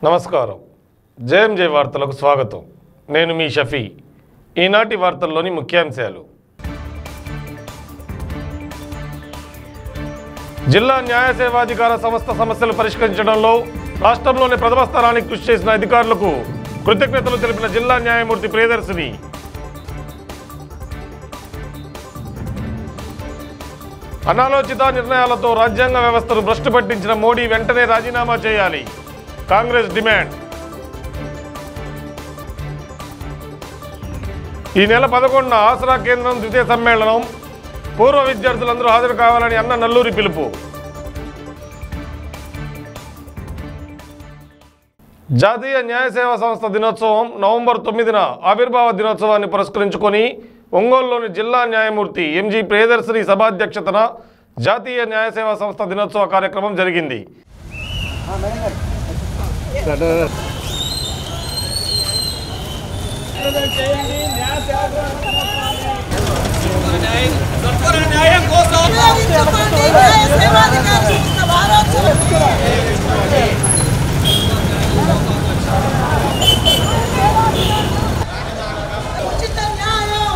నమస్కారం జేఎంజే వార్తలకు స్వాగతం నేను మీ షఫీ ఈనాటి వార్తల్లోని ముఖ్యాంశాలు జిల్లా న్యాయ సేవాధికార సంస్థ సమస్యలు పరిష్కరించడంలో రాష్ట్రంలోని ప్రథమ స్థానానికి కృషి చేసిన అధికారులకు కృతజ్ఞతలు తెలిపిన జిల్లా న్యాయమూర్తి ప్రియదర్శిని అనాలోచిత నిర్ణయాలతో రాజ్యాంగ వ్యవస్థను భ్రష్టు పట్టించిన మోడీ వెంటనే రాజీనామా చేయాలి కాంగ్రెస్ డిమాండ్ ఈ నెల పదకొండున ఆసరా కేంద్రం ద్వితీయ సమ్మేళనం పూర్వ విద్యార్థులందరూ హాజరు కావాలని అన్న నల్లూరి పిలుపు జాతీయ న్యాయ సేవా సంస్థ దినోత్సవం నవంబర్ తొమ్మిదిన ఆవిర్భావ దినోత్సవాన్ని పురస్కరించుకొని ఒంగోలులోని జిల్లా న్యాయమూర్తి ఎంజి ప్రియదర్శిని సభాధ్యక్షతన జాతీయ న్యాయ సేవా సంస్థ దినోత్సవ కార్యక్రమం జరిగింది న్యాయం కోసం ఉచిత న్యాయం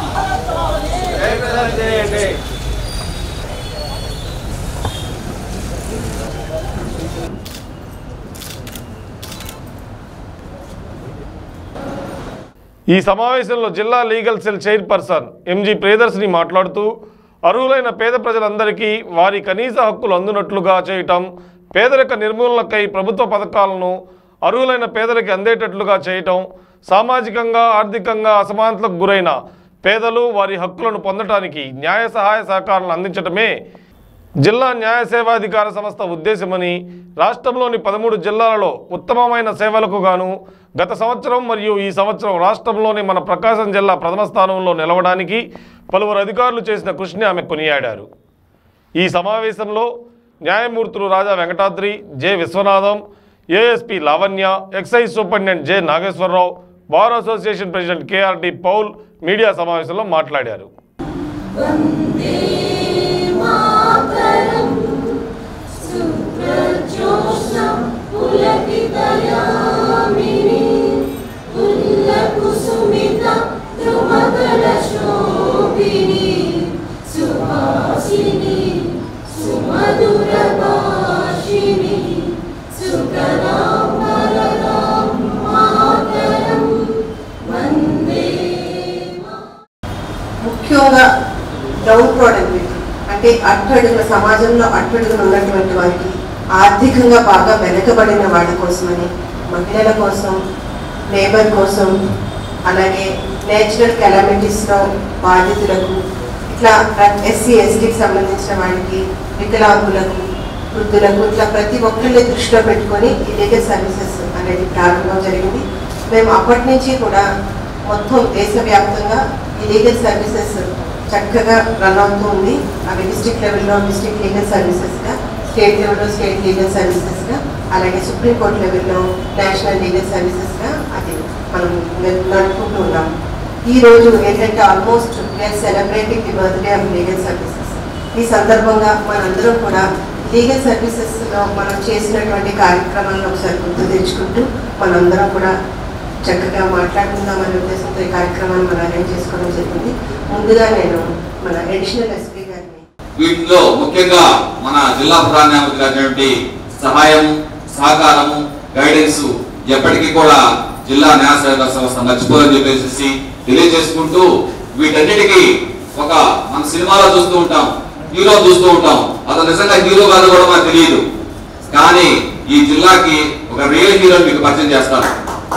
ఈ సమావేశంలో జిల్లా legal cell chairperson M G Priyadarshini మాట్లాడుతూ అర్హులైన పేద ప్రజలందరికీ వారి కనీస హక్కులు అందునట్లుగా చేయటం పేదరిక నిర్మూలనకై ప్రభుత్వ పథకాలను అర్హులైన పేదలకి అందేటట్లుగా చేయటం సామాజికంగా ఆర్థికంగా అసమానతలకు గురైన పేదలు వారి హక్కులను పొందటానికి న్యాయ సహాయ సహకారాలను అందించటమే జిల్లా న్యాయ సేవాధికార సంస్థ ఉద్దేశమని రాష్ట్రంలోని పదమూడు జిల్లాలలో ఉత్తమమైన సేవలకు గాను గత సంవత్సరం మరియు ఈ సంవత్సరం రాష్ట్రంలోని మన ప్రకాశం జిల్లా ప్రథమ స్థానంలో నిలవడానికి పలువురు అధికారులు చేసిన కృషిని ఆమె కొనియాడారు ఈ సమావేశంలో న్యాయమూర్తులు Raja Venkatadri J Vishwanatham A S P Lavanya excise superintendent J Nageswara Rao bar association president K R D Paul media సమావేశంలో మాట్లాడారు ముఖ్యంగా డౌన్ ప్రోడక్ట్ అంటే అట్టడుగున సమాజంలో అట్టడుగున ఉన్నటువంటి వారికి ఆర్థికంగా బాగా వెనకబడిన వాళ్ళ కోసమని మహిళల కోసం లేబర్ కోసం అలాగే నేచురల్ కెలామిటీస్లో బాధితులకు ఇట్లా ఎస్సీ ఎస్టీకి సంబంధించిన వాళ్ళకి వికలాంగులకు వృద్ధులకు ఇట్లా ప్రతి ఒక్కరిని దృష్టిలో పెట్టుకొని ఈ లీగల్ సర్వీసెస్ అనేది ప్రారంభం జరిగింది మేము అప్పటి నుంచి కూడా మొత్తం దేశవ్యాప్తంగా ఈ లీగల్ సర్వీసెస్ చక్కగా రన్ అవుతూ ఉంది అవి డిస్ట్రిక్ట్ లెవెల్లో డిస్ట్రిక్ట్ లీగల్ సర్వీసెస్గా స్టేట్ లెవెల్లో స్టేట్ లీగల్ సర్వీసెస్గా అలాగే సుప్రీంకోర్టు లెవెల్లో నేషనల్ లీగల్ సర్వీసెస్గా అది మనం నడుపుకుంటూ ఉన్నాం ఈ రోజు ఏంటంటే almost we are celebrating the birthday of legal services ఈ సందర్భంగా మనందరం కూడా లీగల్ సర్వీసెస్లో మనం చేసినటువంటి కార్యక్రమాలను ఒకసారి గుర్తు తెచ్చుకుంటూ మనందరం కూడా చక్కగా మాట్లాడుకుందామనే ఉద్దేశంతో ఈ కార్యక్రమాన్ని మనం అరేంజ్ చేసుకోవడం జరిగింది ముందుగా నేను మన అడిషనల్ ఎస్పీ గారిని వీటిలో ముఖ్యంగా మన జిల్లా ప్రధాన న్యాయమూర్తి గారి సహాయం సహకారము గైడెన్స్ ఎప్పటికీ కూడా జిల్లా న్యాయ సేవా సంస్థ మర్చిపోదని చెప్పేసి తెలియజేసుకుంటూ వీటన్నిటికీ ఒక మన సినిమాలో చూస్తూ ఉంటాం హీరో చూస్తూ ఉంటాం అతను నిజంగా హీరో కాదు కూడా మనకు తెలియదు కానీ ఈ జిల్లాకి ఒక రియల్ హీరో మీకు పరిచయం చేస్తాను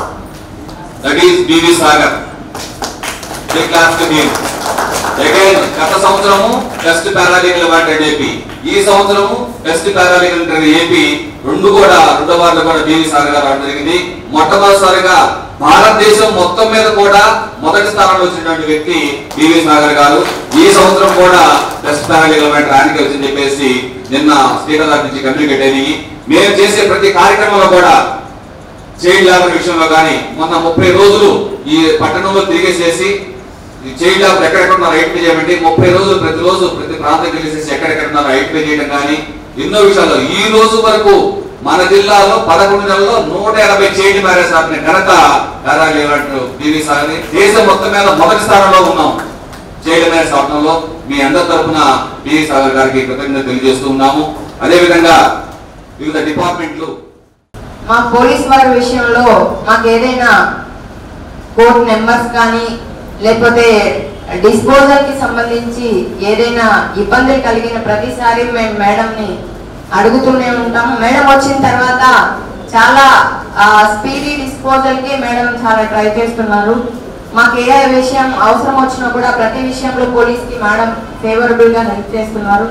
that is B V Sagar big clap to him again గత సంవత్సరము బెస్ట్ పారాలీగల్ అవార్డెడ్ ఏపీ ఈ సంవత్సరము బెస్ట్ పారాలీగల్ ఏపీ రెండు కూడా రెండో వారిలో కూడా బీవీ సాగర్ గారు రావడం జరిగింది మొట్టమొదటిసారిగా భారతదేశం మొత్తం మీద కూడా మొదటి స్థానంలో వచ్చినటువంటి వ్యక్తి బీవీ సాగర్ గారు ఈ సంవత్సరం కూడా బెస్ట్ పారాలీగల్ అవార్డు ర్యాంక్ వచ్చింది చెప్పేసి నిన్న స్పీకర్ గారి నుంచి కమ్యూనికేట్ అయ్యి మేము చేసే ప్రతి కార్యక్రమంలో కూడా చైల్డ్ లేబర్ విషయంలో కానీ మొన్న ముప్పై రోజులు ఈ పట్టణంలో తిరిగేసేసి ఈ చైల్డ్ లేబర్ ఎక్కడెక్కడ ఉన్నారు ఐడెంటిఫై చేయమంటే ముప్పై రోజులు ప్రతి రోజు ప్రతి ప్రాంతం వెళ్ళేసేసి ఎక్కడెక్కడ ఉన్నారు ఐడెంటిఫై చేయడం కానీ ఎన్నో విషయాలు ఈ రోజు వరకు మన జిల్లాలో పదకొండు నెలల్లో నూట ఎనభై చైల్డ్ మ్యారేజ్ ఆపిన ఘనత కారాలేవంటూ పివి సాగని దేశం మొత్తం మీద మొదటి స్థానంలో ఉన్నాం చైల్డ్ మ్యారేజ్ ఆపడంలో మీ అందరి తరఫున పివి సాగర్ గారికి కృతజ్ఞత తెలియజేస్తూ ఉన్నాము అదేవిధంగా వివిధ డిపార్ట్మెంట్లు మా పోలీస్ వారి విషయంలో మాకు ఏదైనా కోర్ట్ నెంబర్స్ కానీ లేకపోతే డిస్పోజల్ కి సంబంధించి ఏదైనా ఇబ్బందులు కలిగిన ప్రతిసారి మేము మేడంని అడుగుతూనే ఉంటాము మేడం వచ్చిన తర్వాత చాలా స్పీడీ డిస్పోజల్ కి మేడం చాలా ట్రై చేస్తున్నారు మాకు ఏ విషయం అవసరం వచ్చినా కూడా ప్రతి విషయంలో పోలీస్ కి మేడం ఫేవరబుల్ గా హెల్ప్ చేస్తున్నారు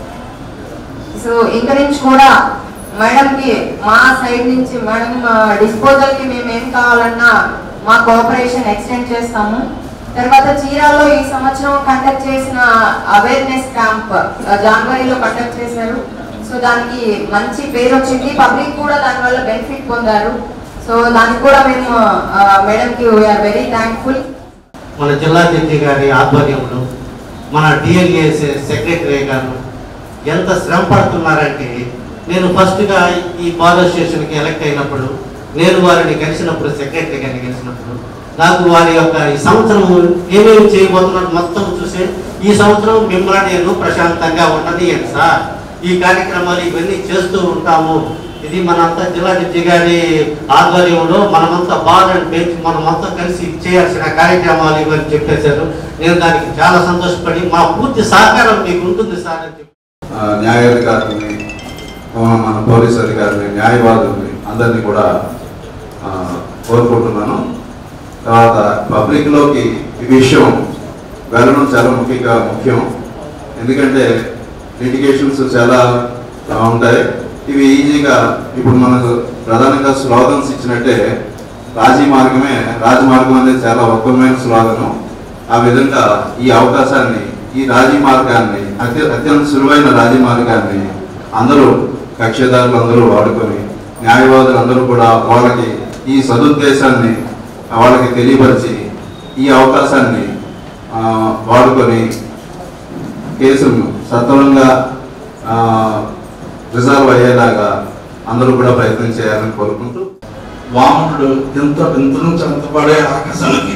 సో ఇంకా నుంచి కూడా మేడంకి మా సైడ్ నుంచి మేడం డిస్పోజల్ కి మేము ఏం కావాలన్నా మా కోఆపరేషన్ ఎక్స్టెండ్ చేస్తాము తర్వాత చీరాలో ఈ సంవత్సరం కండక్ట్ చేసిన అవేర్నెస్ క్యాంప్ జనవరిలో కండక్ట్ చేశారు సో దానికి మంచి పేరు వచ్చింది పబ్లిక్ కూడా దానివల్ల బెనిఫిట్ పొందారు సో దానికి కూడా మేము మేడంకి వీఆర్ వెరీ థ్యాంక్ఫుల్ మన జిల్లా జడ్జి గారి ఆధ్వర్యంలో మన డిఎల్ఏ సెక్రటరీ గారు ఎంత శ్రమ పడుతున్నారంటే నేను ఫస్ట్గా ఈ బార్ స్టేషన్కి ఎలక్ట్ అయినప్పుడు నేను వారిని కలిసినప్పుడు సెక్రటరీ గారిని కలిసినప్పుడు నాకు వారి యొక్క ఈ సంవత్సరం ఏమేమి చేయబోతున్నారు మొత్తం చూసి ఈ సంవత్సరం మిమ్మల్ని నేను ప్రశాంతంగా ఉండనియండి సార్ ఈ కార్యక్రమాలు ఇవన్నీ చేస్తూ ఉంటాము ఇది మనంతా జిల్లా జడ్జి గారి ఆధ్వర్యంలో మనమంతా బార్ అండ్ బెంచ్ మనమంతా కలిసి చేయాల్సిన కార్యక్రమాలు ఇవన్నీ చెప్పేశారు నేను దానికి చాలా సంతోషపడి మా పూర్తి సహకారం మీకు ఉంటుంది సార్ అని చెప్పి ఆ, న్యాయాధికారుల్ని ఆ, మన పోలీస్ అధికారుల్ని న్యాయవాదుల్ని అందరినీ కూడా ఆ, కోరుకుంటున్నాను తర్వాత పబ్లిక్లోకి ఈ విషయం వెళ్ళడం చాలా ముఖ్యంగా ముఖ్యం ఎందుకంటే లిటిగేషన్స్ చాలా ఆ, ఉంటాయి ఇవి ఈజీగా ఇప్పుడు మనకు ప్రధానంగా స్లోగన్స్ ఇచ్చినట్టే రాజీ మార్గమే రాజమార్గం అనేది చాలా ఉత్తమమైన స్లోగనం ఆ విధంగా ఈ అవకాశాన్ని ఈ రాజీ మార్గాన్ని అత్య అత్యంత సులువైన రాజీ మార్గాన్ని అందరూ కక్షదారులు అందరూ వాడుకొని న్యాయవాదులు అందరూ కూడా వాళ్ళకి ఈ సదుద్దేశాన్ని వాళ్ళకి తెలియపరిచి ఈ అవకాశాన్ని ఆ, వాడుకొని కేసును సత్వరంగా రిజాల్వ్ అయ్యేలాగా అందరూ కూడా ప్రయత్నం చేయాలని కోరుకుంటూ వామనుడు ఎంత ఎంత నుంచి అంత పడే ఆకాశానికి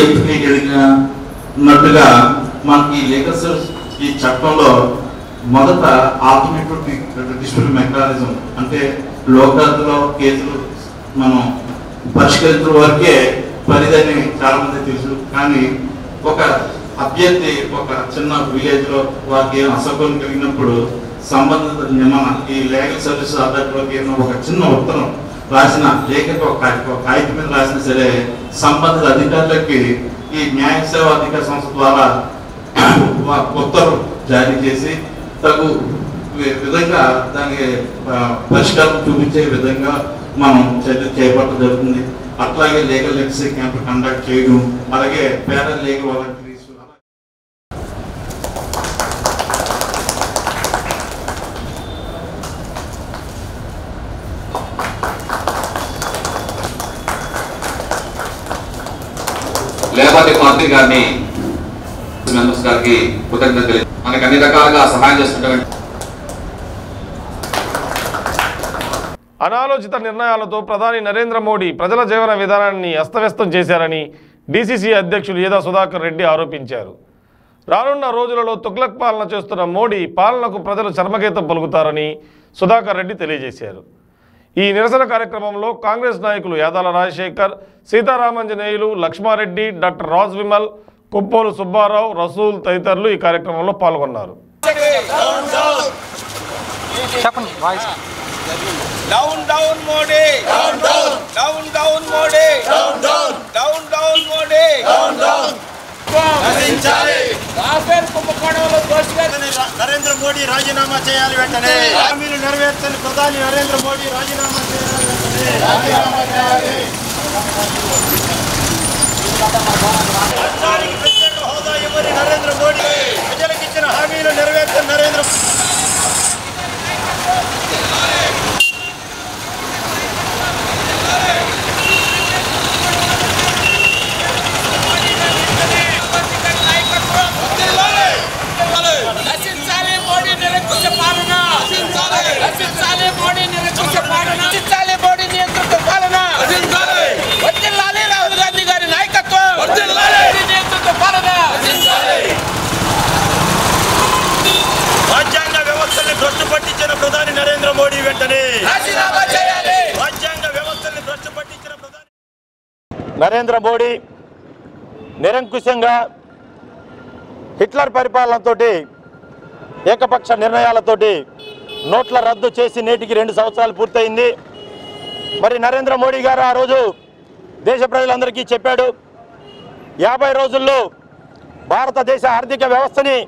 ఎత్తుకెళ్ళినట్టుగా మనకి లీగల్ సర్వీస్ ఈ చట్టంలో మొదట ఆల్టర్నేటివ్ డిస్ప్యూట్ మెకానిజం అంటే లోకాల్లో కేసులు మనం పరిష్కరించడం వరకే పరిదని చాలా మంది తెలుసు కానీ ఒక అభ్యర్థి ఒక చిన్న విలేజ్ లో వారికి ఏం అసౌకర్యం కలిగినప్పుడు సంబంధిత మన ఈ లీగల్ సర్వీస్ అథారిటీలోకి ఏమైనా ఒక చిన్న ఉత్తరం రాసిన లేఖకు ఒక కా- ఒక కాగితం మీద రాసినా సరే సంబంధిత అధికారులకి ఈ న్యాయ సేవా అధికార సంస్థ ద్వారా వా- ఉత్తర్వు జారీ చేసి తగు వి- విధంగా దానికి ఆ, పరిష్కారం చూపించే విధంగా మనం చర్య చేపట్టడం జరుగుతుంది అట్లాగే లీగల్ లెక్సీ క్యాంప్ కండక్ట్ చేయడం అలాగే పేద లీగల్ వాలంటీర్స్ లేబర్ డిపార్ట్మెంట్ గారిని మెంబర్స్ గారికి కృతజ్ఞత తెలియ మనకి అన్ని రకాలుగా సహాయం చేస్తున్నటువంటి అనాలోచిత నిర్ణయాలతో ప్రధాని నరేంద్ర మోడీ ప్రజల జీవన విధానాన్ని అస్తవ్యస్తం చేశారని డీసీసీ అధ్యక్షులు ఏదా సుధాకర్ రెడ్డి ఆరోపించారు రానున్న రోజులలో తుగ్లక్ పాలన చేస్తున్న మోడీ పాలనకు ప్రజలు చర్మగీతం పలుకుతారని సుధాకర్ రెడ్డి తెలియజేశారు ఈ నిరసన కార్యక్రమంలో కాంగ్రెస్ నాయకులు యాదాల రాజశేఖర్ సీతారామంజనేయులు లక్ష్మారెడ్డి డాక్టర్ రాజ్ విమల్ కొప్పోలు సుబ్బారావు రసూల్ తదితరులు ఈ కార్యక్రమంలో పాల్గొన్నారు down down Modi down down down down Modi down down down down Modi down down నశించాలి రాఫేల్ కుంభకోణంలో దోషిగా నరేంద్ర మోడీ రాజీనామా చేయాలి వెంటనే హామీలు నెరవేర్చని ప్రధాని నరేంద్ర మోడీ రాజీనామా చేయాలి వెంటనే రాజీనామా చేయాలి రాష్ట్రానికి ప్రత్యేక హోదా ఇవ్వని నరేంద్ర మోడీ ప్రజలకు ఇచ్చిన హామీలు నెరవేర్చని నరేంద్ర నశించాలి మోడీ నిరంకుశ పాలన నశించాలి మోడీ నిరంకుశ పాలన నరేంద్ర మోడీ నిరంకుశంగా హిట్లర్ పరిపాలనతోటి ఏకపక్ష నిర్ణయాలతోటి నోట్ల రద్దు చేసి నేటికి రెండు సంవత్సరాలు పూర్తయింది మరి నరేంద్ర మోడీ గారు ఆ రోజు దేశ ప్రజలందరికీ చెప్పాడు యాభై రోజుల్లో భారతదేశ ఆర్థిక వ్యవస్థని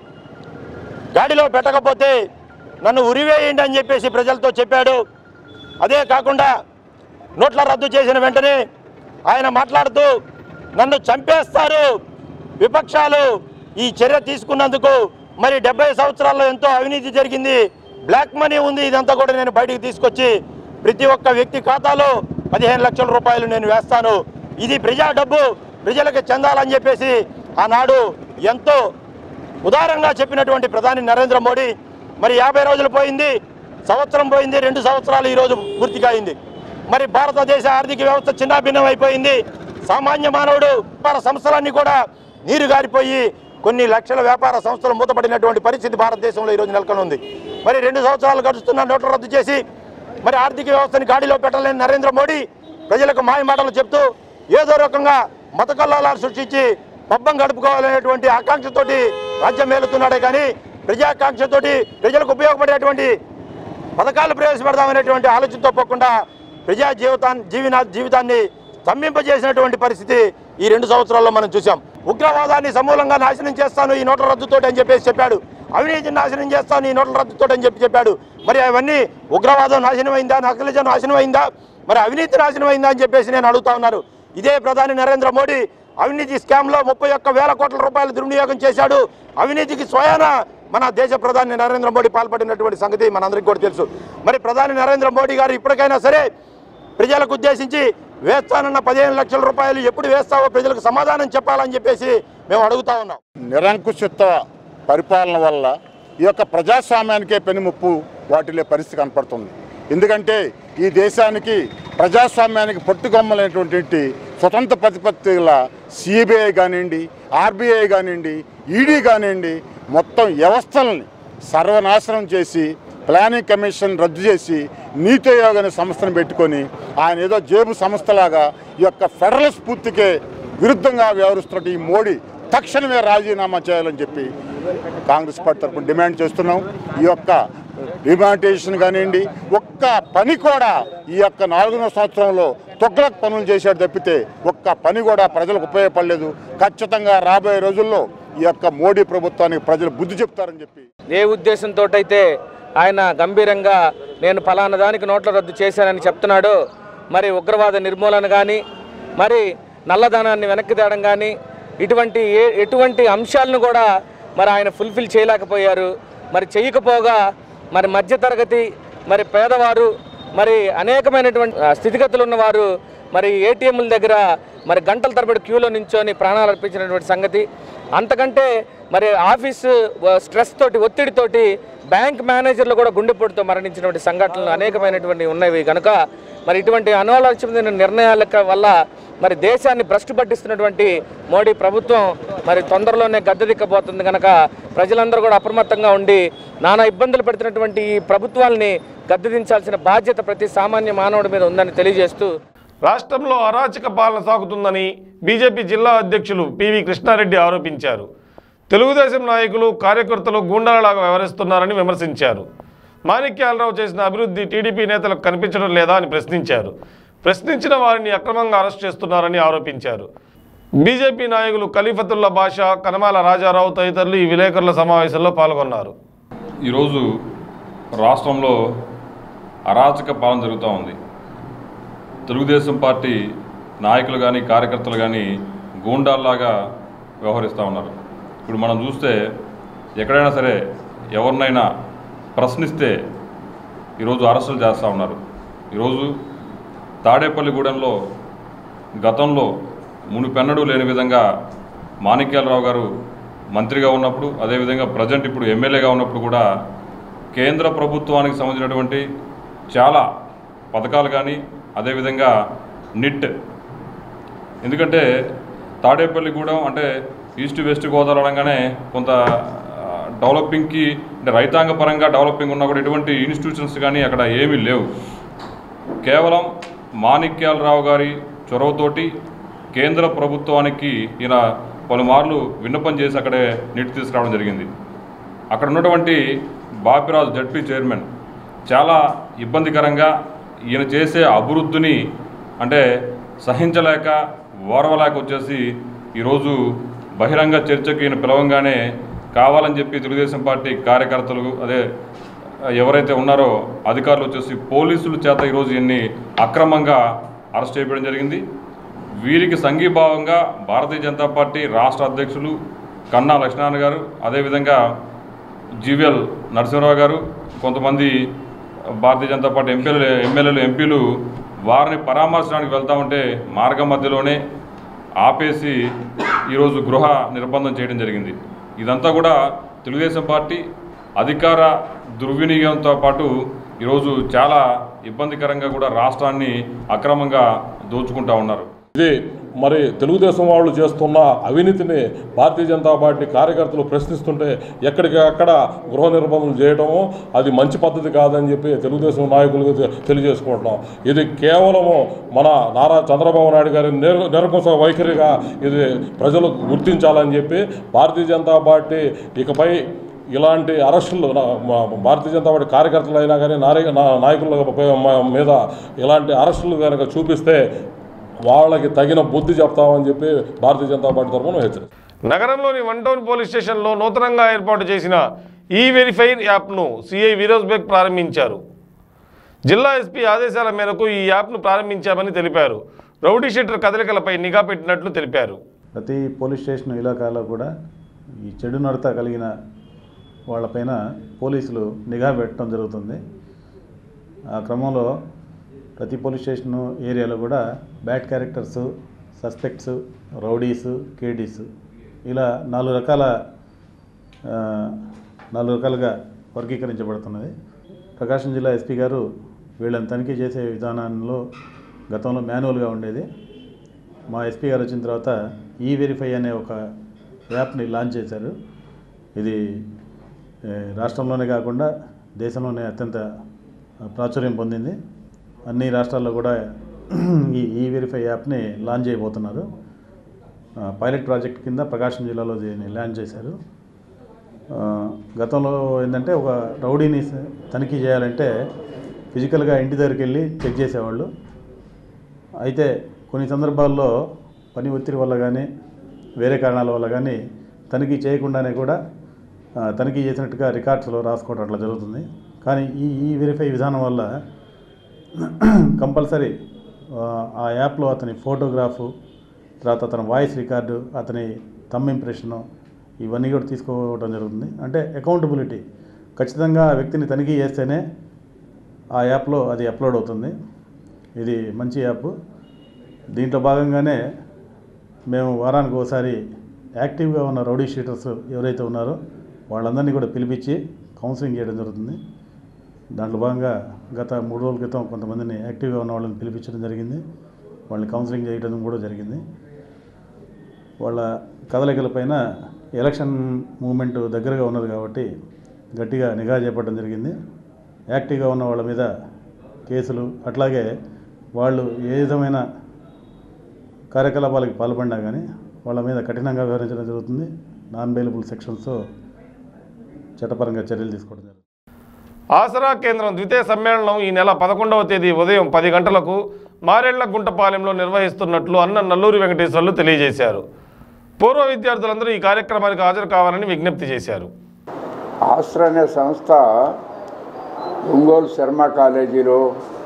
గాడిలో పెట్టకపోతే నన్ను ఉరివేయండి అని చెప్పేసి ప్రజలతో చెప్పాడు అదే కాకుండా నోట్ల రద్దు చేసిన వెంటనే ఆయన మాట్లాడుతూ నన్ను చంపేస్తారు విపక్షాలు ఈ చర్య తీసుకున్నందుకు మరి డెబ్బై సంవత్సరాల్లో ఎంతో అవినీతి జరిగింది బ్లాక్ మనీ ఉంది ఇదంతా కూడా నేను బయటికి తీసుకొచ్చి ప్రతి ఒక్క వ్యక్తి ఖాతాలో పదిహేను లక్షల రూపాయలు నేను వేస్తాను ఇది ప్రజా డబ్బు ప్రజలకు చెందాలని చెప్పేసి ఆనాడు ఎంతో ఉదారంగా చెప్పినటువంటి ప్రధాని నరేంద్ర మోడీ మరి యాభై రోజులు పోయింది సంవత్సరం పోయింది రెండు సంవత్సరాలు ఈరోజు పూర్తిగా అయింది మరి భారతదేశ ఆర్థిక వ్యవస్థ చిన్నాభిన్నం అయిపోయింది సామాన్య మానవుడు వ్యాపార సంస్థలన్నీ కూడా నీరు గారిపోయి కొన్ని లక్షల వ్యాపార సంస్థలు మూతపడినటువంటి పరిస్థితి భారతదేశంలో ఈరోజు నెలకొని ఉంది మరి రెండు సంవత్సరాలు గడుస్తున్న నోట్ల రద్దు చేసి మరి ఆర్థిక వ్యవస్థని గాడిలో పెట్టలేని నరేంద్ర మోడీ ప్రజలకు మాయ మాటలు చెప్తూ ఏదో రకంగా మత కల్లాలు సృష్టించి పబ్బం గడుపుకోవాలనేటువంటి ఆకాంక్షతోటి రాజ్యం మేలుతున్నాడే కానీ ప్రజాకాంక్షతోటి ప్రజలకు ఉపయోగపడేటువంటి పథకాలు ప్రవేశపెడదామనేటువంటి ఆలోచనతో పోకుండా ప్రజా జీవితాన్ని జీవన జీవితాన్ని స్తంభింపజేసినటువంటి పరిస్థితి ఈ రెండు సంవత్సరాల్లో మనం చూసాం ఉగ్రవాదాన్ని సమూలంగా నాశనం చేస్తాను ఈ నోట్ల రద్దుతోటి అని చెప్పేసి చెప్పాడు అవినీతిని నాశనం చేస్తాను ఈ నోట్ల రద్దుతోటి అని చెప్పి చెప్పాడు మరి అవన్నీ ఉగ్రవాదం నాశనం అయిందా నక్సలిజం నాశనం అయిందా మరి అవినీతి నాశనం అయిందా అని చెప్పేసి నేను అడుగుతా ఉన్నాను ఇదే ప్రధాని నరేంద్ర మోడీ అవినీతి స్కామ్లో ముప్పై ఒక్క వేల కోట్ల రూపాయలు దుర్వినియోగం చేశాడు అవినీతికి స్వయాన మన దేశ ప్రధాని నరేంద్ర మోడీ పాల్పడినటువంటి సంగతి మనందరికీ కూడా తెలుసు మరి ప్రధాని నరేంద్ర మోడీ గారు ఇప్పటికైనా సరే ప్రజలకు ఉద్దేశించి వేస్తానన్న పదిహేను లక్షల రూపాయలు ఎప్పుడు వేస్తావో ప్రజలకు సమాధానం చెప్పాలని చెప్పేసి మేము అడుగుతా ఉన్నాం నిరంకుశత్వ పరిపాలన వల్ల ఈ యొక్క ప్రజాస్వామ్యానికే పెనుముప్పు వాటిల్లే పరిస్థితి కనపడుతుంది ఎందుకంటే ఈ దేశానికి ప్రజాస్వామ్యానికి పట్టుకొమ్మలైనటువంటి స్వతంత్ర ప్రతిపత్తి గల సిబిఐ కానివ్వండి ఆర్బీఐ కానివ్వండి ఈడీ కానివ్వండి మొత్తం వ్యవస్థలని సర్వనాశనం చేసి ప్లానింగ్ కమిషన్ రద్దు చేసి నీతి ఆయోగ్ అనే సంస్థను పెట్టుకొని ఆయన ఏదో జేబు సంస్థలాగా ఈ యొక్క ఫెడరల్ స్ఫూర్తికే విరుద్ధంగా వ్యవహరిస్తున్న ఈ మోడీ తక్షణమే రాజీనామా చేయాలని చెప్పి కాంగ్రెస్ పార్టీ తరఫున డిమాండ్ చేస్తున్నాం ఈ యొక్క డిమాంటేషన్ కానివ్వండి ఒక్క పని కూడా ఈ యొక్క నాలుగున్నర సంవత్సరంలో తొగ్లక్ పనులు చేశాడు తప్పితే ఒక్క పని కూడా ప్రజలకు ఉపయోగపడలేదు ఖచ్చితంగా రాబోయే రోజుల్లో ఈ యొక్క మోడీ ప్రభుత్వానికి ప్రజలు బుద్ధి చెప్తారని చెప్పి ఏ ఉద్దేశంతో అయితే ఆయన గంభీరంగా నేను ఫలానా దానికి నోట్ల రద్దు చేశానని చెప్తున్నాడు మరి ఉగ్రవాద నిర్మూలన కానీ మరి నల్లధనాన్ని వెనక్కి తేవడం కానీ ఇటువంటి ఏ ఎటువంటి అంశాలను కూడా మరి ఆయన ఫుల్ఫిల్ చేయలేకపోయారు మరి చేయకపోగా మరి మధ్యతరగతి మరి పేదవారు మరి అనేకమైనటువంటి ఆ, స్థితిగతులు ఉన్నవారు మరి ఏటీఎంల దగ్గర మరి గంటల తరబడి క్యూలో నించొని ప్రాణాలు అర్పించినటువంటి సంగతి అంతకంటే మరి ఆఫీసు వ- స్ట్రెస్ తోటి ఒత్తిడితోటి బ్యాంక్ మేనేజర్లు కూడా గుండెపోటుతో మరణించినటువంటి సంఘటనలు అనేకమైనటువంటి ఉన్నవి కనుక మరి ఇటువంటి అనాలోచిత నిర్ణయాల క- వల్ల మరి దేశాన్ని భ్రష్టు పట్టిస్తున్నటువంటి మోడీ ప్రభుత్వం మరి తొందరలోనే గద్దెదిక్కబోతుంది కనుక ప్రజలందరూ కూడా అప్రమత్తంగా ఉండి నానా ఇబ్బందులు పెడుతున్నటువంటి ఈ ప్రభుత్వాల్ని గద్దెదించాల్సిన బాధ్యత ప్రతి సామాన్య మానవుడి మీద ఉందని తెలియజేస్తూ రాష్ట్రంలో అరాచక పాలన సాగుతుందని బీజేపీ జిల్లా అధ్యక్షులు పివి కృష్ణారెడ్డి ఆరోపించారు తెలుగుదేశం నాయకులు కార్యకర్తలు గూండాలలాగా వ్యవహరిస్తున్నారని విమర్శించారు మాణిక్యాలరావు చేసిన అభివృద్ధి టీడీపీ నేతలకు కనిపించడం లేదా అని ప్రశ్నించారు ప్రశ్నించిన వారిని అక్రమంగా అరెస్ట్ చేస్తున్నారని ఆరోపించారు బీజేపీ నాయకులు ఖలీఫతుల్లా బాషా కనమాల రాజారావు తదితరులు ఈ విలేకరుల సమావేశంలో పాల్గొన్నారు ఈరోజు రాష్ట్రంలో అరాచక పాలన జరుగుతూ ఉంది తెలుగుదేశం పార్టీ నాయకులు కానీ కార్యకర్తలు కానీ గూండాల్లాగా వ్యవహరిస్తూ ఉన్నారు ఇప్పుడు మనం చూస్తే ఎక్కడైనా సరే ఎవరినైనా ప్రశ్నిస్తే ఈరోజు అరెస్టులు చేస్తూ ఉన్నారు ఈరోజు తాడేపల్లిగూడెంలో గతంలో మునిపెన్నడూ లేని విధంగా మాణిక్యాలరావు గారు మంత్రిగా ఉన్నప్పుడు అదేవిధంగా ప్రజెంట్ ఇప్పుడు ఎమ్మెల్యేగా ఉన్నప్పుడు కూడా కేంద్ర ప్రభుత్వానికి సంబంధించినటువంటి చాలా పథకాలు కానీ అదేవిధంగా నిట్ ఎందుకంటే తాడేపల్లిగూడెం అంటే ఈస్ట్ వెస్ట్ గోదావరి అనగానే కొంత ఆ, డెవలపింగ్కి అంటే రైతాంగ పరంగా డెవలపింగ్ ఉన్నా కూడా ఎటువంటి ఇన్స్టిట్యూషన్స్ కానీ అక్కడ ఏమీ లేవు కేవలం మాణిక్యాలరావు గారి చొరవతోటి కేంద్ర ప్రభుత్వానికి ఈయన పలుమార్లు విన్నపం చేసి అక్కడే నీటి తీసుకురావడం జరిగింది అక్కడ ఉన్నటువంటి బాపిరాజు జడ్పీ చైర్మన్ చాలా ఇబ్బందికరంగా ఈయన చేసే అభివృద్ధిని అంటే సహించలేక ఓర్వలేక వచ్చేసి ఈరోజు బహిరంగ చర్చకి ఈయన పిలవంగానే కావాలని చెప్పి తెలుగుదేశం పార్టీ కార్యకర్తలు అదే ఎవరైతే ఉన్నారో అధికారులు వచ్చేసి పోలీసుల చేత ఈరోజు ఈయన్ని అక్రమంగా అరెస్ట్ చేయడం జరిగింది వీరికి సంఘీభావంగా భారతీయ జనతా పార్టీ రాష్ట్ర అధ్యక్షులు కన్నా లక్ష్మీనారాయణ గారు అదేవిధంగా జీవీఎల్ నరసింహరావు గారు కొంతమంది భారతీయ జనతా పార్టీ ఎంపీలు ఎమ్మెల్యేలు ఎంపీలు వారిని పరామర్శడానికి వెళ్తా ఉంటే మార్గం మధ్యలోనే ఆపేసి ఈరోజు గృహ నిర్బంధం చేయడం జరిగింది ఇదంతా కూడా తెలుగుదేశం పార్టీ అధికార దుర్వినియోగంతో పాటు ఈరోజు చాలా ఇబ్బందికరంగా కూడా రాష్ట్రాన్ని అక్రమంగా దోచుకుంటా ఉన్నారు ఇది మరి తెలుగుదేశం వాళ్ళు చేస్తున్న అవినీతిని భారతీయ జనతా పార్టీ కార్యకర్తలు ప్రశ్నిస్తుంటే ఎక్కడికి అక్కడ గృహ నిర్బంధం చేయడము అది మంచి పద్ధతి కాదని చెప్పి తెలుగుదేశం నాయకులకు తె- తెలియజేసుకుంటున్నాం ఇది కేవలము మన నారా చంద్రబాబు నాయుడు గారి నిర నిరంకుశ వైఖరిగా ఇది ప్రజలు గుర్తించాలని చెప్పి భారతీయ జనతా పార్టీ ఇకపై ఇలాంటి అరెస్టులు నా- మా- భారతీయ జనతా పార్టీ కార్యకర్తలు అయినా కానీ నారీ నా- నాయకుల పై- మ- మీద ఇలాంటి అరెస్టులు కనుక చూపిస్తే వాళ్ళకి తగిన బుద్ధి చెప్తామని చెప్పి భారతీయ జనతా పార్టీ తరఫున హెచ్చరిస్తాం నగరంలోని వన్ టౌన్ పోలీస్ స్టేషన్లో నూతనంగా ఏర్పాటు చేసిన ఈ వెరిఫైర్ యాప్ను సిఐ వీరోజ్ బేగ్ ప్రారంభించారు జిల్లా ఎస్పీ ఆదేశాల మేరకు ఈ యాప్ను ప్రారంభించామని తెలిపారు రౌడీ షీటర్ కదలికలపై నిఘా పెట్టినట్లు తెలిపారు ప్రతి పోలీస్ స్టేషన్ ఇలాకాలో కూడా ఈ చెడు నడత కలిగిన వాళ్ళపైన పోలీసులు నిఘా పెట్టడం జరుగుతుంది ఆ క్రమంలో ప్రతి పోలీస్ స్టేషన్ ఏరియాలో కూడా bad characters suspects rowdies KDs ఇలా నాలుగు రకాల ఆ, నాలుగు రకాలుగా వర్గీకరించబడుతున్నది ప్రకాశం జిల్లా ఎస్పీ గారు వీళ్ళని తనిఖీ చేసే విధానంలో గతంలో మాన్యువల్గా ఉండేది మా ఎస్పీ గారు వచ్చిన తర్వాత ఈ వెరిఫై అనే ఒక యాప్ని లాంచ్ చేశారు ఇది ఏ, రాష్ట్రంలోనే కాకుండా దేశంలోనే అత్యంత ప్రాచుర్యం పొందింది అన్ని రాష్ట్రాల్లో కూడా ఈ ఈ వెరిఫై యాప్ని లాంచ్ చేయబోతున్నారు ఆ, పైలట్ ప్రాజెక్ట్ కింద ప్రకాశం జిల్లాలో దీన్ని లాంచ్ చేశారు ఆ, గతంలో ఏంటంటే ఒక రౌడీని స- తనిఖీ చేయాలంటే ఫిజికల్గా ఇంటి దగ్గరికి వెళ్ళి చెక్ చేసేవాళ్ళు అయితే కొన్ని సందర్భాల్లో పని ఒత్తిడి వల్ల కానీ వేరే కారణాల వల్ల కానీ తనిఖీ చేయకుండానే కూడా ఆ, తనిఖీ చేసినట్టుగా రికార్డ్స్లో రాసుకోవడం అట్లా జరుగుతుంది కానీ ఈ ఈ వెరిఫై విధానం వల్ల కంపల్సరీ ఆ, ఆ యాప్లో అతని ఫోటోగ్రాఫు తర్వాత అతని వాయిస్ రికార్డు అతని తమ్ ఇంప్రెషను ఇవన్నీ కూడా తీసుకోవడం జరుగుతుంది అంటే అకౌంటబిలిటీ ఖచ్చితంగా ఆ వ్యక్తిని తనిఖీ చేస్తేనే ఆ యాప్లో అది అప్లోడ్ అవుతుంది ఇది మంచి యాప్ దీంట్లో భాగంగానే మేము వారానికి ఒకసారి యాక్టివ్గా ఉన్న రౌడీ షీటర్స్ ఎవరైతే ఉన్నారో వాళ్ళందరినీ కూడా పిలిపించి కౌన్సిలింగ్ చేయడం జరుగుతుంది దాంట్లో భాగంగా గత మూడు రోజుల క్రితం కొంతమందిని యాక్టివ్గా ఉన్న వాళ్ళని పిలిపించడం జరిగింది వాళ్ళని కౌన్సిలింగ్ చేయడం కూడా జరిగింది వాళ్ళ కదలికలపైన ఎలక్షన్ మూమెంట్ దగ్గరగా ఉన్నది కాబట్టి గట్టిగా నిఘా చేపట్టడం జరిగింది యాక్టివ్గా ఉన్న వాళ్ళ మీద కేసులు అట్లాగే వాళ్ళు ఏ విధమైన కార్యకలాపాలకు పాల్పడినా కానీ వాళ్ళ మీద కఠినంగా వ్యవహరించడం జరుగుతుంది నాన్ బెయిలబుల్ సెక్షన్స్తో చట్టపరంగా చర్యలు తీసుకోవడం జరుగుతుంది ఆసరా కేంద్రం ద్వితీయ సమ్మేళనం ఈ నెల పదకొండవ తేదీ ఉదయం పది గంటలకు మారేళ్ల గుంటపాలెంలో నిర్వహిస్తున్నట్లు అన్న నల్లూరి వెంకటేశ్వర్లు తెలియజేశారు పూర్వ విద్యార్థులందరూ ఈ కార్యక్రమానికి హాజరు కావాలని విజ్ఞప్తి చేశారు ఆస్ట్ర అనే సంస్థ ఒంగోలు శర్మ కాలేజీలో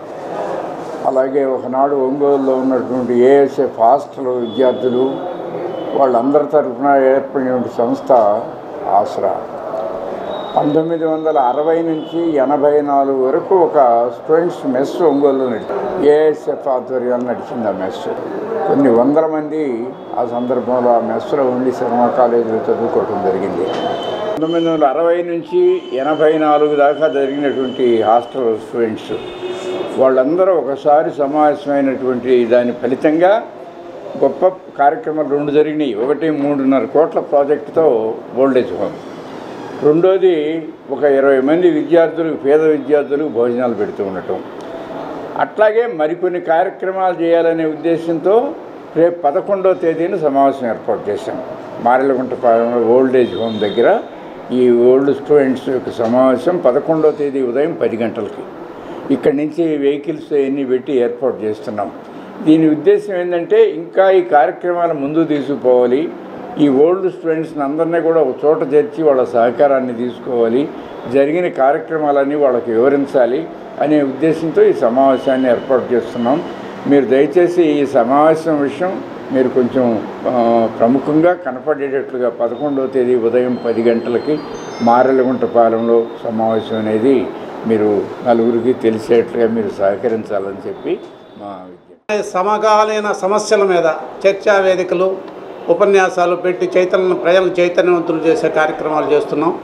అలాగే ఒకనాడు ఒంగోలులో ఉన్నటువంటి ఏఎస్ఎఫ్ హాస్టల్ విద్యార్థులు వాళ్ళందరి తరఫున ఏర్పడిన సంస్థ ఆస్రా పంతొమ్మిది వందల అరవై నుంచి ఎనభై నాలుగు వరకు ఒక స్టూడెంట్స్ మెస్ ఒంగోలులో నడిచింది ఏఎస్ఎఫ్ ఆధ్వర్యాలు నడిచింది ఆ మెస్ కొన్ని వందల మంది ఆ సందర్భంలో ఆ మెస్లో ఉండి శర్మ కాలేజీలో చదువుకోవడం జరిగింది పంతొమ్మిది వందల అరవై నుంచి ఎనభై నాలుగు దాకా జరిగినటువంటి హాస్టల్ స్టూడెంట్స్ వాళ్ళందరూ ఒకసారి సమావేశమైనటువంటి దాని ఫలితంగా గొప్ప కార్యక్రమాలు రెండు జరిగినాయి ఒకటి మూడున్నర కోట్ల ప్రాజెక్టుతో ఓల్డేజ్ హోమ్ రెండోది ఒక ఇరవై మంది విద్యార్థులకు పేద విద్యార్థులకు భోజనాలు పెడుతూ ఉండటం అట్లాగే మరికొన్ని కార్యక్రమాలు చేయాలనే ఉద్దేశంతో రేపు పదకొండో తేదీన సమావేశం ఏర్పాటు చేశాం మారెలగుంట పాలెంలో ఓల్డ్ ఏజ్ హోమ్ దగ్గర ఈ ఓల్డ్ స్టూడెంట్స్ యొక్క సమావేశం పదకొండో తేదీ ఉదయం పది గంటలకి ఇక్కడి నుంచి వెహికల్స్ అన్నీ పెట్టి ఏర్పాటు చేస్తున్నాం దీని ఉద్దేశం ఏంటంటే ఇంకా ఈ కార్యక్రమాలు ముందు తీసుకుపోవాలి ఈ ఓల్డ్ స్టూడెంట్స్ని అందరినీ కూడా ఒక చోట చేర్చి వాళ్ళ సహకారాన్ని తీసుకోవాలి జరిగిన కార్యక్రమాలన్నీ వాళ్ళకి వివరించాలి అనే ఉద్దేశంతో ఈ సమావేశాన్ని ఏర్పాటు చేస్తున్నాం మీరు దయచేసి ఈ సమావేశం విషయం మీరు కొంచెం ఆ, ప్రముఖంగా కనపడేటట్లుగా పదకొండవ తేదీ ఉదయం పది గంటలకి మారెలగుంట పాలెంలో సమావేశం అనేది మీరు నలుగురికి తెలిసేట్లుగా మీరు సహకరించాలని చెప్పి మా విజ్ఞప్తి సమకాలీన సమస్యల మీద చర్చా వేదికలు ఉపన్యాసాలు పెట్టి చైతన్య ప్రజలను చైతన్యవంతులు చేసే కార్యక్రమాలు చేస్తున్నాం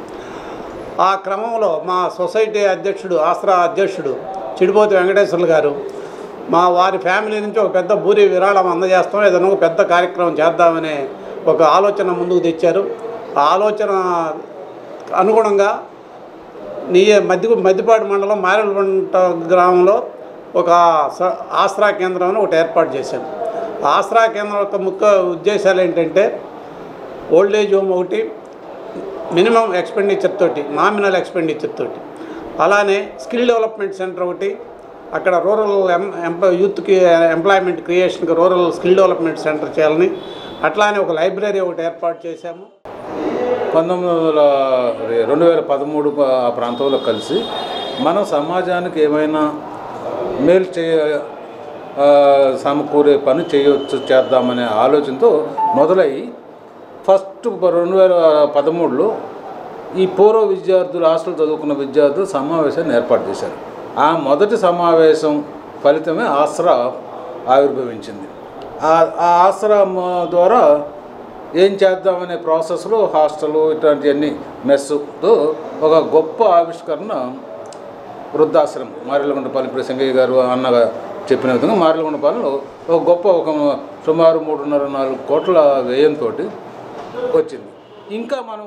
ఆ క్రమంలో మా సొసైటీ అధ్యక్షుడు ఆస్త్రా అధ్యక్షుడు చిడిపోతి వెంకటేశ్వర్లు గారు మా వారి ఫ్యామిలీ నుంచి ఒక పెద్ద భూరి విరాళం అందజేస్తాం ఏదైనా ఒక పెద్ద కార్యక్రమం చేద్దామనే ఒక ఆలోచన ముందుకు తెచ్చారు ఆ ఆలోచన అనుగుణంగా నీ మధ్య మధ్యపాటి మండలం మారేడుపంట గ్రామంలో ఒక స- ఆసరా కేంద్రం అని ఒకటి ఏర్పాటు చేశాం ఆ ఆసరా కేంద్రం యొక్క ముఖ్య ఉద్దేశాలు ఏంటంటే ఓల్డ్ ఏజ్ హోమ్ ఒకటి మినిమం ఎక్స్పెండిచర్ తోటి నామినల్ ఎక్స్పెండిచర్ తోటి అలానే స్కిల్ డెవలప్మెంట్ సెంటర్ ఒకటి అక్కడ రూరల్ ఎం ఎంప్లా యూత్కి ఎంప్లాయ్మెంట్ క్రియేషన్కి రూరల్ స్కిల్ డెవలప్మెంట్ సెంటర్ చేయాలని అట్లానే ఒక లైబ్రరీ ఒకటి ఏర్పాటు చేశాము పంతొమ్మిది వందల రెండు వేల పదమూడు ఆ ప్రాంతంలో కలిసి మనం సమాజానికి ఏమైనా మేలు చేయ ఆ, సమకూరే పని చేయవచ్చు చేద్దామనే ఆలోచనతో మొదలై ఫస్ట్ రెండు వేల పదమూడులో ఈ పూర్వ విద్యార్థులు హాస్టల్ చదువుకున్న విద్యార్థులు సమావేశాన్ని ఏర్పాటు చేశారు ఆ మొదటి సమావేశం ఫలితమే ఆసరా ఆవిర్భవించింది ఆ ఆ ఆసరా మ- ద్వారా ఏం చేద్దామనే ప్రాసెస్లో హాస్టల్ ఇట్లాంటివన్నీ మెస్సుతో ఒక గొప్ప ఆవిష్కరణ వృద్ధాశ్రమం మారేలగుంటపాలెం ఇప్పుడు సింగయ్య గారు అన్నగా చెప్పిన విధంగా మారేలగుంటపాలెంలో ఒక గొప్ప ఒక సుమారు మూడున్నర నాలుగు కోట్ల వ్యయంతో వచ్చింది ఇంకా మనం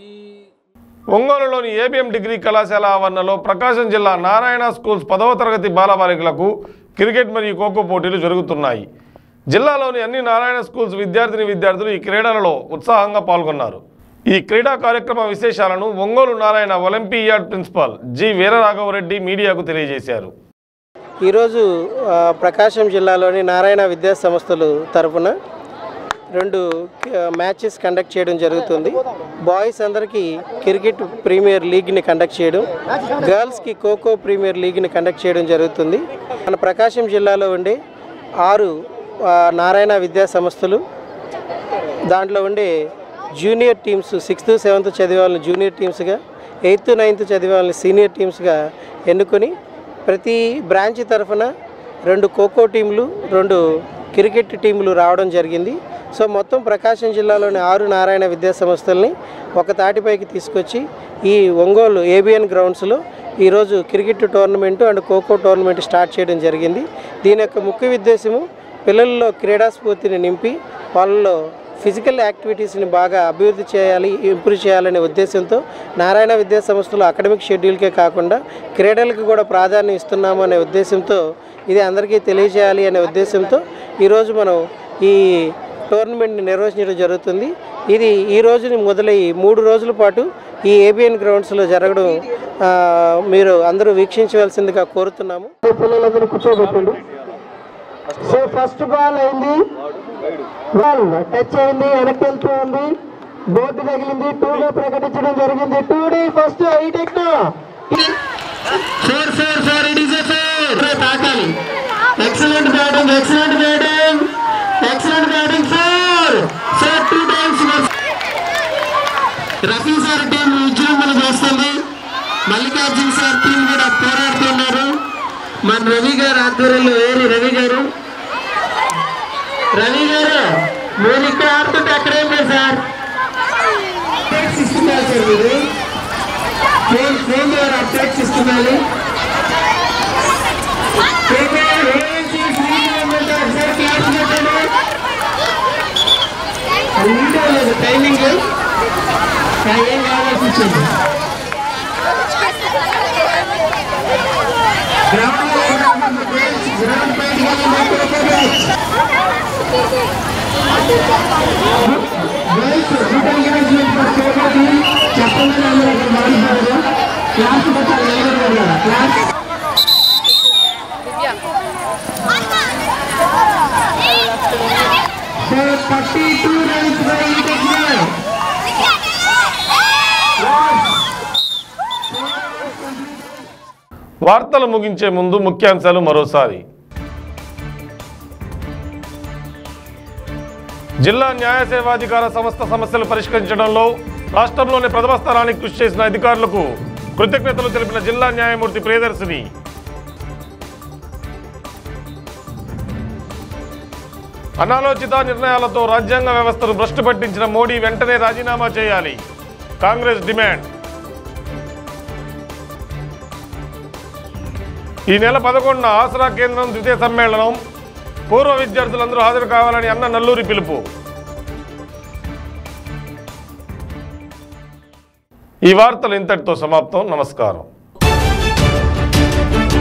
ఒంగోలులోని ఏబిఎం డిగ్రీ కళాశాల ఆవరణలో ప్రకాశం జిల్లా నారాయణ స్కూల్స్ పదవ తరగతి బాలబాలికలకు క్రికెట్ మరియు ఖోఖో పోటీలు జరుగుతున్నాయి జిల్లాలోని అన్ని నారాయణ స్కూల్స్ విద్యార్థిని విద్యార్థులు ఈ క్రీడలలో ఉత్సాహంగా పాల్గొన్నారు ఈ క్రీడా కార్యక్రమ విశేషాలను Ongole Narayana olympiad principal G Veeraraghava Reddy మీడియాకు తెలియజేశారు ఈరోజు ఆ, ప్రకాశం జిల్లాలోని నారాయణ విద్యా సంస్థలు తరపున రెండు ఆ, మ్యాచెస్ కండక్ట్ చేయడం జరుగుతుంది బాయ్స్ అందరికీ క్రికెట్ ప్రీమియర్ లీగ్ని కండక్ట్ చేయడం గర్ల్స్కి ఖోఖో ప్రీమియర్ లీగ్ని కండక్ట్ చేయడం జరుగుతుంది మన ప్రకాశం జిల్లాలో ఉండే ఆరు ఆ, నారాయణ విద్యా సంస్థలు దాంట్లో ఉండే జూనియర్ టీమ్స్ సిక్స్త్ సెవెంత్ చదివే వాళ్ళని జూనియర్ టీమ్స్గా ఎయిత్ నైన్త్ చదివే వాళ్ళని సీనియర్ టీమ్స్గా ఎన్నుకొని ప్రతి బ్రాంచ్ తరఫున రెండు ఖోఖో టీంలు రెండు క్రికెట్ టీంలు రావడం జరిగింది సో మొత్తం ప్రకాశం జిల్లాలోని ఆరు నారాయణ విద్యా సంస్థల్ని ఒక తాటిపైకి తీసుకొచ్చి ఈ ఒంగోలు ఏబిఎన్ గ్రౌండ్స్లో ఈరోజు cricket tournament and kho kho tournament start చేయడం జరిగింది దీని యొక్క ముఖ్య ఉద్దేశము పిల్లల్లో క్రీడా స్ఫూర్తిని నింపి వాళ్ళలో ఫిజికల్ యాక్టివిటీస్ని బాగా అభివృద్ధి చేయాలి ఇంప్రూవ్ చేయాలనే ఉద్దేశంతో నారాయణ విద్యా సంస్థలు అకాడమిక్ షెడ్యూల్కే కాకుండా క్రీడలకు కూడా ప్రాధాన్యం ఇస్తున్నాము అనే ఉద్దేశంతో ఇది అందరికీ తెలియజేయాలి అనే ఉద్దేశంతో ఈరోజు మనం ఈ టోర్నమెంట్ని నిర్వహించడం జరుగుతుంది ఇది ఈ రోజుని మొదలై మూడు రోజుల పాటు ఈ ఏబిఎన్ గ్రౌండ్స్లో జరగడం ఆ, మీరు అందరూ వీక్షించవలసిందిగా కోరుతున్నాము పిల్లలందరూ కూర్చోబెట్టండి సో ఫస్ట్ బాల్ అయింది బాల్ టచ్ అయింది వెనక్కి వెళ్తూ ఉంది బోర్డు తగిలింది టూ గా ప్రకటించడం జరిగింది టూ డి ఫస్ట్ ఎయిట్ ఎక్నా four four four it is four తాకాలి excellent batting excellent batting excellent batting four four two times Rafi sir team విజృంభణ చేస్తుంది మల్లికార్జున్ సార్ టీం కూడా పోరాడుతున్నారు మన రవి గారు ఆధ్వర్యంలో ఏరి రవి గారు రవి గారు మీరు ఇక్కడ ఆడుతుంటే అక్కడ ఏం లేదు సార్ అప్డేట్స్ ఇస్తున్నారు సార్ మీరు ఫోన్ ఫోన్ ద్వారా అప్డేట్స్ ఇస్తున్నారు వీడియో లేదు టైమింగ్ ఏం కావాల్సి వచ్చింది గ్రౌండ్ గ్రౌండ్ బయటికి వెళ్ళి వార్తలు ముగించే ముందు ముఖ్యాంశాలు మరోసారి జిల్లా న్యాయ సేవాధికార సంస్థ సమస్యలు పరిష్కరించడంలో రాష్ట్రంలోని ప్రథమ స్థానానికి కృషి చేసిన అధికారులకు కృతజ్ఞతలు తెలిపిన జిల్లా న్యాయమూర్తి ప్రియదర్శిని అనాలోచిత నిర్ణయాలతో రాజ్యాంగ వ్యవస్థను భ్రష్టు పట్టించిన మోడీ వెంటనే రాజీనామా చేయాలి కాంగ్రెస్ డిమాండ్ ఈ నెల పదకొండున ఆసరా కేంద్రం ద్వితీయ సమ్మేళనం పూర్వ విద్యార్థులందరూ హాజరు కావాలని అన్న నల్లూరి పిలుపు ఈ వార్తలు ఇంతటితో సమాప్తం నమస్కారం